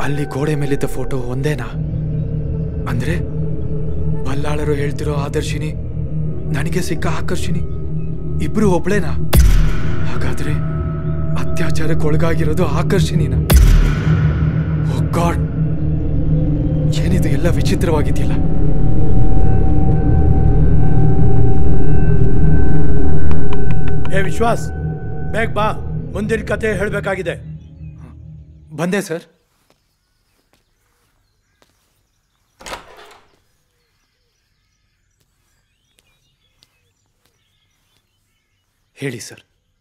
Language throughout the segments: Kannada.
ಅಲ್ಲಿ ಗೋಡೆ ಮೇಲಿದ್ದ ಫೋಟೋ ಒಂದೇನಾ ಅಂದ್ರೆ ಬಲ್ಲಾಳರು ಹೇಳ್ತಿರೋ ಆದರ್ಶಿನಿ ನನಗೆ ಸಿಕ್ಕ ಆಕರ್ಷಿಣಿ ಇಬ್ರು ಒಬ್ಳೇನಾ ಹಾಗಾದ್ರೆ ಅತ್ಯಾಚಾರಕ್ಕೆ ಒಳಗಾಗಿರೋದು ಆಕರ್ಷಿಣಿನ ಓ ಗಾಡ್ ಏನಿದು ಎಲ್ಲ ವಿಚಿತ್ರವಾಗಿದೆಯಲ್ಲ ಏ ವಿಶ್ವಾಸ್ ಬೇಗ ಬಾ ಮುಂದಿನ ಕತೆ ಹೇಳಬೇಕಾಗಿದೆ ಬಂದೆ ಸರ್ ಹೇಳಿ ಸರ್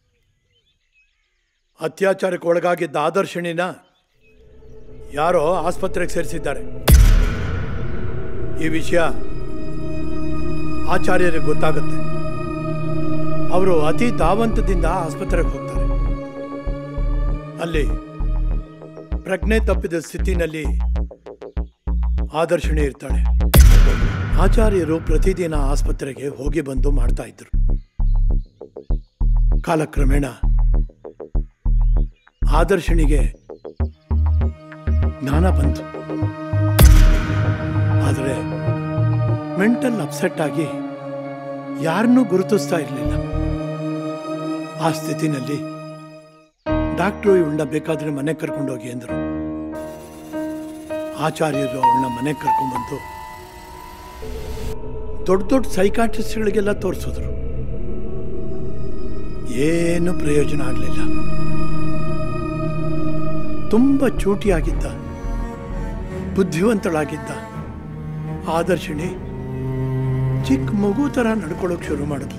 ಅತ್ಯಾಚಾರಕ್ಕೆ ಒಳಗಾಗಿದ್ದ ಆದರ್ಶಿಣಿನ ಯಾರೋ ಆಸ್ಪತ್ರೆಗೆ ಸೇರಿಸಿದ್ದಾರೆ ಈ ವಿಷಯ ಆಚಾರ್ಯರಿಗೆ ಗೊತ್ತಾಗುತ್ತೆ ಅವರು ಅತಿ ಧಾವಂತದಿಂದ ಆಸ್ಪತ್ರೆಗೆ ಹೋಗ್ತಾರೆ ಅಲ್ಲಿ ಪ್ರಜ್ಞೆ ತಪ್ಪಿದ ಸ್ಥಿತಿನಲ್ಲಿ ಆದರ್ಶಿಣಿ ಇರ್ತಾಳೆ ಆಚಾರ್ಯರು ಪ್ರತಿದಿನ ಆಸ್ಪತ್ರೆಗೆ ಹೋಗಿ ಬಂದು ಮಾಡ್ತಾ ಇದ್ರು ಕಾಲಕ್ರಮೇಣ ಆದರ್ಶಿಣಿಗೆ ಜ್ಞಾನ ಬಂತು ಆದರೆ ಮೆಂಟಲ್ ಅಪ್ಸೆಟ್ ಆಗಿ ಯಾರನ್ನೂ ಗುರುತಿಸ್ತಾ ಇರಲಿಲ್ಲ ಆ ಸ್ಥಿತಿನಲ್ಲಿ ಡಾಕ್ಟ್ರು ಇವಳನ್ನ ಬೇಕಾದ್ರೆ ಮನೆ ಕರ್ಕೊಂಡೋಗಿ ಎಂದರು ಆಚಾರ್ಯರು ಅವಳನ್ನ ಮನೆ ಕರ್ಕೊಂಡ್ಬಂದು ದೊಡ್ಡ ದೊಡ್ಡ ಸೈಕಾಟ್ರಿಸ್ಟ್ಗಳಿಗೆಲ್ಲ ತೋರಿಸಿದ್ರು ಏನು ಪ್ರಯೋಜನ ಆಗಲಿಲ್ಲ ತುಂಬ ಚೂಟಿಯಾಗಿದ್ದ ಬುದ್ಧಿವಂತಳಾಗಿದ್ದ ಆದರ್ಶಿಣಿ ಚಿಕ್ಕ ಮಗು ಥರ ನಡ್ಕೊಳ್ಳೋಕೆ ಶುರು ಮಾಡಿದ್ಲು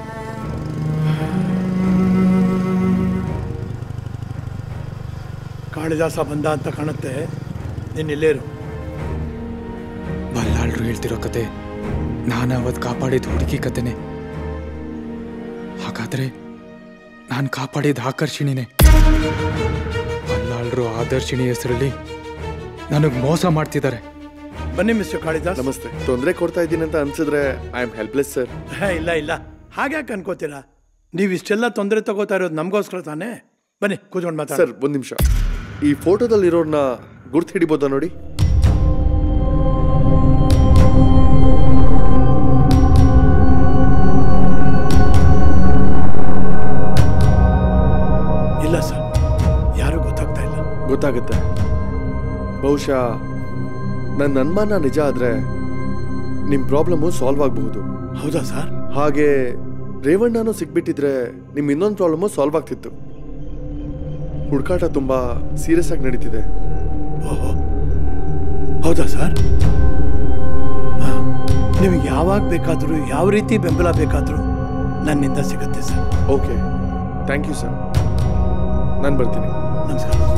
ಕಾಳಿದಾಸ ಬಂದ ಅಂತ ಕಾಣುತ್ತೆ ನೀನು ಇಲ್ಲೇರು ಬಲ್ಲಾಳ್ರು ಹೇಳ್ತಿರೋ ಕತೆ ನಾನು ಅವತ್ತು ಕಾಪಾಡಿದ ಹುಡುಗಿ ಕತೆನೆ ಹಾಗಾದ್ರೆ ನಾನು ಕಾಪಾಡಿದ ಆಕರ್ಷಿಣಿನೇ ಬಲ್ಲಾಳ್ರು ಆದರ್ಶಿಣಿ ಹೆಸರಲ್ಲಿ ನನಗೆ ಮೋಸ ಮಾಡ್ತಿದ್ದಾರೆ ಬನ್ನಿ ಮಿಸ್ಟರ್ ಕಾಳಿದಾಸ್ ನಮಸ್ತೆ ತೊಂದರೆ ಕೊಡ್ತಾ ಇದ್ದೀನಿ ಅಂತ ಅನ್ಸಿದ್ರೆ ಐ ಆಮ್ ಹೆಲ್ಪ್ಲೆಸ್ ಸರ್ ಹೇ, ಇಲ್ಲ ಇಲ್ಲ ಹಾಗ್ಯಾಕೆ ಅನ್ಕೋತೀರಾ ನೀವು ಇಷ್ಟೆಲ್ಲ ತೊಂದರೆ ತಗೋತಾ ಇರೋದು ನಮಗೋಸ್ಕರ ತಾನೇ ಬನ್ನಿ ಕೂತ್ಕೊಂಡು ಮಾತಾಡ ಸರ್ ಒಂದ್ ನಿಮಿಷ ಈ ಫೋಟೋದಲ್ಲಿರೋರ್ನ ಗುರ್ತು ಹಿಡಿಬೋದಾ ನೋಡಿ ಇಲ್ಲ ಸರ್ ಯಾರು ಗೊತ್ತಾಗ್ತಾ ಇಲ್ಲ ಗೊತ್ತಾಗುತ್ತೆ ಬಹುಶಃ ನನ್ನ ಅನುಮಾನ ನಿಜ ಆದ್ರೆ ನಿಮ್ ಪ್ರಾಬ್ಲಮ್ಮು ಸಾಲ್ವ್ ಆಗಬಹುದು ಹೌದಾ ಸರ್ ಹಾಗೆ ರೇವಣ್ಣನೂ ಸಿಕ್ಬಿಟ್ಟಿದ್ರೆ ನಿಮ್ ಇನ್ನೊಂದು ಪ್ರಾಬ್ಲಮ್ಮು ಸಾಲ್ವ್ ಆಗ್ತಿತ್ತು ಹುಡುಕಾಟ ತುಂಬಾ ಸೀರಿಯಸ್ ಆಗಿ ನಡೀತಿದೆ ಓಹೋ ಹೌದಾ ಸರ್ ಹಾ, ನಿಮಗೆ ಯಾವಾಗ ಬೇಕಾದರೂ ಯಾವ ರೀತಿ ಬೆಂಬಲ ಬೇಕಾದರೂ ನನ್ನಿಂದ ಸಿಗುತ್ತೆ sir okay thank you sir ನಾನು ಬರ್ತೀನಿ ನಮಸ್ಕಾರ